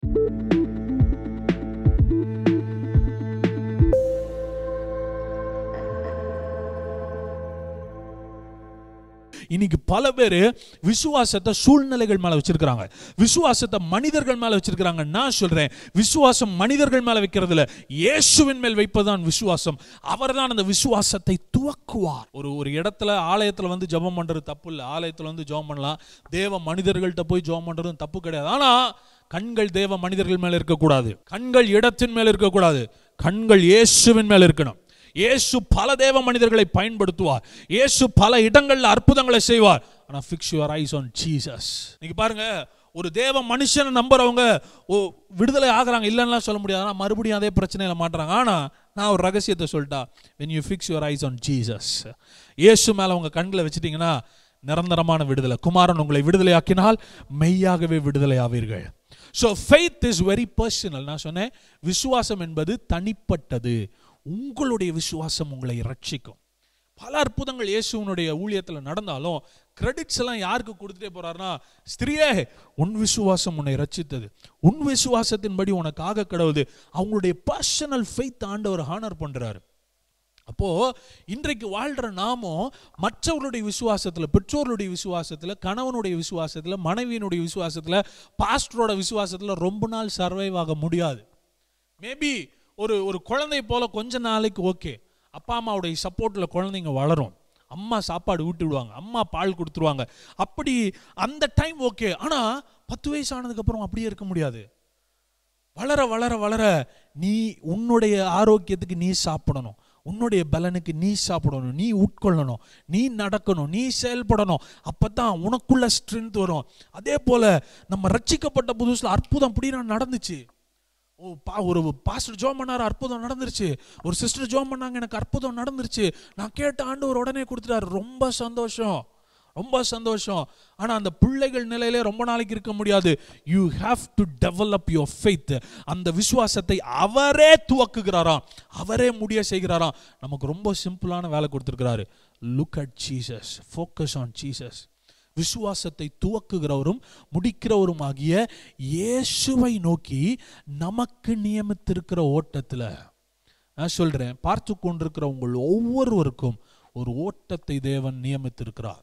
இன்னைக்கு பல பேர் விசுவாசத்தை சூழ்நிலைகள் மேல வச்சிருக்கிறாங்க விசுவாசத்தை மனிதர்கள் மேல வச்சிருக்கிறாங்க நான் சொல்றேன் விசுவாசம் மனிதர்கள் மேல வைக்கிறது இல்ல இயேசுவின் மேல் வைப்பதுதான் விசுவாசம் அவர்தான் அந்த விசுவாசத்தை துவக்குவார் ஒரு ஒரு இடத்துல ஆலயத்துல வந்து ஜெபம் பண்றது தப்பு இல்லை ஆலயத்துல வந்து ஜெபம் பண்ணலாம் தேவ மனிதர்கள்ட்ட போய் ஜெபம் பண்றதும் தப்பு கிடையாது ஆனா கண்கள் தேவ மனிதர்கள் மேல இருக்கக்கூடாது கண்கள் இடத்தின் மேல இருக்கக்கூடாது கண்கள் இயேசுவின் மேல இருக்கணும் இயேசு பல தேவ மனிதர்களை பயன்படுத்துவார் இயேசு பல இடங்கள்ல அற்புதங்களை செய்வார் ஆனா fix your eyes on Jesus நீங்க பாருங்க ஒரு தேவ மனுஷனை நம்புறவங்க ஓ விடுதலை ஆகுறாங்க இல்லைன்னா சொல்ல முடியாது ஆனா மறுபடியும் அதே பிரச்சனையில மாட்டுறாங்க ஆனா நான் ஒரு ரகசியத்தை சொல்லிட்டா when you fix your eyes on Jesus Yesu மேல உங்க கண்களை வச்சிட்டீங்கன்னா நிரந்தரமான விடுதலை குமாரன் உங்களை விடுதலையாக்கினால் மெய்யாகவே விடுதலை ஆவீர்கள் so faith is very personal நான் சொன்னேன் விசுவாசம் என்பது தனிப்பட்டது உங்களுடைய விசுவாசம் உங்களை ரட்சிக்கும் பல அற்புதங்கள் இயேசுவனுடைய ஊழியத்தில் நடந்தாலும் கிரெடிட்ஸ் எல்லாம் யாருக்கு கொடுத்துட்டே போறாருன்னா ஸ்திரியே உன் விசுவாசம் உன்னை ரட்சித்தது உன் விசுவாசத்தின்படி உனக்காக கடவுது அவங்களுடைய பர்சனல் ஃபெய்த் ஆண்டவர் ஹானர் பண்றாரு அப்போ இன்றைக்கு வாழ்ற நாமும் மற்றவர்களுடைய விசுவாசத்துல பெற்றோர்களுடைய விசுவாசத்துல கணவனுடைய விசுவாசத்துல மனைவியினுடைய விசுவாசத்துல பாஸ்டரோட விசுவாசத்துல ரொம்ப நாள் சர்வைவ் ஆக முடியாது மேபி ஒரு ஒரு குழந்தை போல கொஞ்ச நாளைக்கு ஓகே அப்பா அம்மாவுடைய சப்போர்ட்ல குழந்தைங்க வளரும் அம்மா சாப்பாடு ஊட்டி விடுவாங்க அம்மா பால் கொடுத்துருவாங்க அப்படி அந்த டைம் ஓகே ஆனா பத்து வயசு ஆனதுக்கு அப்புறம் அப்படியே இருக்க முடியாது வளர வளர வளர நீ உன்னுடைய ஆரோக்கியத்துக்கு நீ சாப்பிடணும் உன்னுடைய பலனுக்கு நீ சாப்பிடணும் நீ உட்கொள்ளணும் நீ நடக்கணும் நீ செயல்படணும் அப்பதான் உனக்குள்ள ஸ்ட்ரென்த் வரும் அதே போல நம்ம ரட்சிக்கப்பட்ட புதுசுல அற்புதம் அப்படின்னா நடந்துச்சு ஓ பா ஒரு பாஸ்டர் ஜோம் பண்ணாரு அற்புதம் நடந்துருச்சு ஒரு சிஸ்டர் ஜோம் பண்ணாங்க எனக்கு அற்புதம் நடந்துருச்சு நான் கேட்ட ஆண்டவர் உடனே கொடுத்துட்டாரு ரொம்ப சந்தோஷம் ரொம்ப சந்தோஷம் ஆனா அந்த பிள்ளைகள் நிலையிலே ரொம்ப நாளைக்கு இருக்க முடியாது you have to develop your faith அந்த விசுவாசத்தை அவரே துவக்குகிறாராம் அவரே முடிய செய்கிறாராம் நமக்கு ரொம்ப சிம்பிளான வேலை கொடுத்துருக்கிறாரு look at Jesus focus on Jesus விசுவாசத்தை துவக்குகிறவரும் முடிக்கிறவரும் ஆகிய இயேசுவை நோக்கி நமக்கு நியமித்திருக்கிற ஓட்டத்தில் நான் சொல்றேன் பார்த்து கொண்டிருக்கிற உங்கள் ஒவ்வொருவருக்கும் ஒரு ஓட்டத்தை தேவன் நியமித்திருக்கிறார்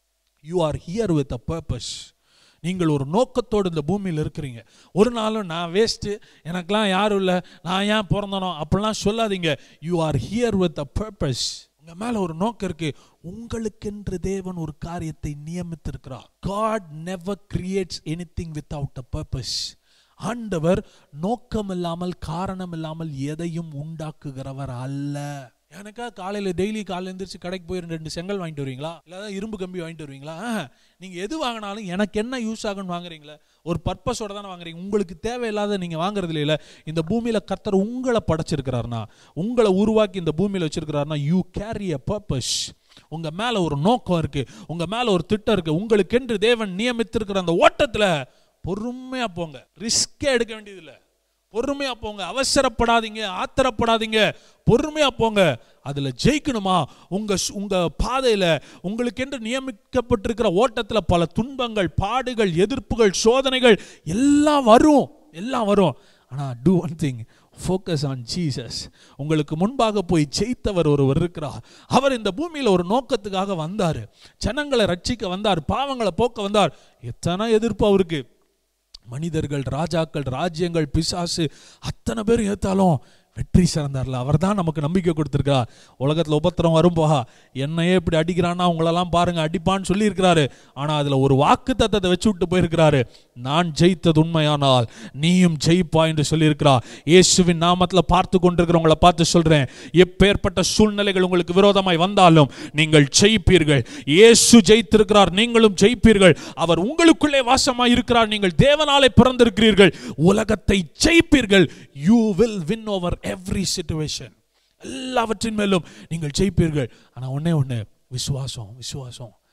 you are here with a purpose நீங்கள் ஒரு நோக்கத்தோடு இந்த பூமியில் இருக்கிறீங்க ஒரு நாளும் நான் வேஸ்ட்டு எனக்கெல்லாம் யாரும் இல்லை நான் ஏன் பிறந்தனோ அப்படிலாம் சொல்லாதீங்க you are here with a purpose உங்க மேல ஒரு நோக்கம் இருக்கு உங்களுக்கென்று தேவன் ஒரு காரியத்தை நியமித்திருக்கிறார் God never creates anything without a purpose ஆண்டவர் நோக்கம் இல்லாமல் காரணம் இல்லாமல் எதையும் உண்டாக்குகிறவர் அல்ல எனக்கா காலையில டெய்லி காலையில எந்திரிச்சு கடைக்கு போய் ரெண்டு செங்கல் வாங்கிட்டு வருவீங்களா இல்லை இரும்பு கம்பி வாங்கிட்டு வருவீங்களா ஆஹ், நீங்க எது வாங்கினாலும் எனக்கு என்ன யூஸ் ஆகும்னு வாங்குறீங்களா ஒரு பர்பஸோட தானே வாங்குறீங்க உங்களுக்கு தேவையில்லாத நீங்க வாங்குறது இல்ல இந்த பூமியில கர்த்தர் உங்களை படைச்சிருக்கிறாருனா உங்களை உருவாக்கி இந்த பூமியில வச்சிருக்கிறாருனா யூ கேரி அ பர்பஸ் உங்க மேல ஒரு நோக்கம் இருக்கு உங்க மேல ஒரு திட்டம் இருக்கு உங்களுக்கென்று தேவன் நியமித்திருக்கிற அந்த ஓட்டத்துல பொறுமையா போங்க ரிஸ்கே எடுக்க வேண்டியதில்லை பொறுமையா போங்க அவசரப்படாதீங்க ஆத்திரப்படாதீங்க பொறுமையா போங்க அதுல ஜெயிக்கணுமா உங்க ஸ்- உங்க பாதையில உங்களுக்கென்று நியமிக்கப்பட்டிருக்கிற ஓட்டத்துல பல துன்பங்கள் பாடுகள் எதிர்ப்புகள் சோதனைகள் எல்லாம் வரும் எல்லாம் வரும் ஆனா do one thing focus on Jesus உங்களுக்கு முன்பாக போய் ஜெயித்தவர் ஒருவர் இருக்கிறார் அவர் இந்த பூமியில ஒரு நோக்கத்துக்காக வந்தார் ஜனங்களை ரட்சிக்க வந்தார் பாவங்களை போக்க வந்தார் எத்தனை எதிர்ப்பு அவருக்கு மனிதர்கள் ராஜாக்கள் ராஜ்யங்கள் பிசாசு அத்தனை பேர் ஏத்தாலும் வெற்றி சிறந்தார்ல அவர் தான் நமக்கு நம்பிக்கை கொடுத்துருக்கார் உலகத்தில் உபத்திரம் வரும்பா என்னையே இப்படி அடிக்கிறான்னா உங்களெல்லாம் பாருங்க அடிப்பான்னு சொல்லியிருக்கிறாரு ஆனால் அதில் ஒரு வாக்கு தத்தத்தை வச்சு விட்டு போயிருக்கிறாரு நான் ஜெயித்தது உண்மையானால் நீயும் ஜெயிப்பா என்று சொல்லியிருக்கிறார் இயேசுவின் நாமத்தில் பார்த்து கொண்டிருக்கிறவங்களை பார்த்து சொல்றேன் எப்பேற்பட்ட சூழ்நிலைகள் உங்களுக்கு விரோதமாய் வந்தாலும் நீங்கள் ஜெயிப்பீர்கள் இயேசு ஜெயித்திருக்கிறார் நீங்களும் ஜெயிப்பீர்கள் அவர் உங்களுக்குள்ளே வாசமாய் இருக்கிறார் நீங்கள் தேவனாலே பிறந்திருக்கிறீர்கள் உலகத்தை ஜெயிப்பீர்கள் you will win over every situation எல்லாவற்றின் மேலும் நீங்கள் ஜெயிப்பீர்கள் ஆனா ஒண்ணே ஒண்ணு விசுவாசம் விசுவாசம்